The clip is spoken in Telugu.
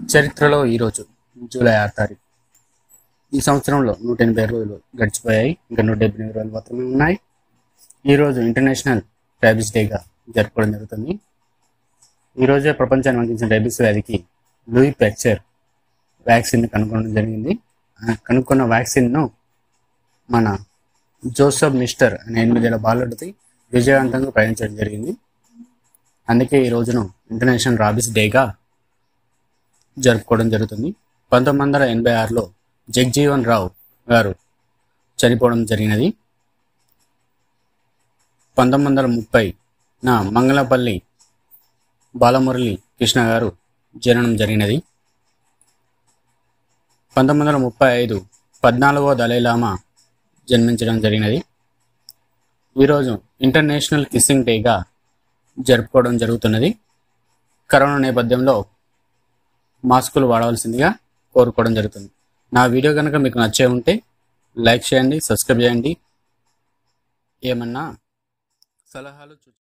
చరిత్రలో ఈరోజు జూలై ఆరు తారీఖు ఈ సంవత్సరంలో నూట ఎనభై రోజులు గడిచిపోయాయి ఇంకా నూట డెబ్బై ఎనిమిది రోజులు మాత్రమే ఉన్నాయి ఈరోజు ఇంటర్నేషనల్ ర్యాబిస్ డేగా జరుపుకోవడం జరుగుతుంది ఈరోజే ప్రపంచాన్ని వణికించిన ర్యాబిస్ వ్యాధికి లూయి పెక్చర్ వ్యాక్సిన్ కనుగొనడం జరిగింది ఆ కనుక్కున్న వ్యాక్సిన్ను మన జోసఫ్ మిస్టర్ అనే ఎనిమిదేళ్ల బాలుడికి విజయవంతంగా ప్రయాణించడం జరిగింది అందుకే ఈ రోజును ఇంటర్నేషనల్ రాబిస్ డేగా జరుపుకోవడం జరుగుతుంది పంతొమ్మిది వందల ఎనభై ఆరులో జగ్జీవన్ రావు గారు చనిపోవడం జరిగినది పంతొమ్మిది వందల ముప్పై నా మంగళపల్లి బాలమురళి కృష్ణ గారు జననం జరిగినది పంతొమ్మిది వందల ముప్పై ఐదు పద్నాలుగో దలైలామా జన్మించడం జరిగినది ఈరోజు ఇంటర్నేషనల్ కిస్సింగ్ డేగా జరుపుకోవడం జరుగుతున్నది కరోనా నేపథ్యంలో మాస్కులు వాడవలసిందిగా కోరుకోవడం జరుగుతుంది నా వీడియో కనుక మీకు నచ్చే ఉంటే లైక్ చేయండి సబ్స్క్రైబ్ చేయండి ఏమన్నా సలహాలు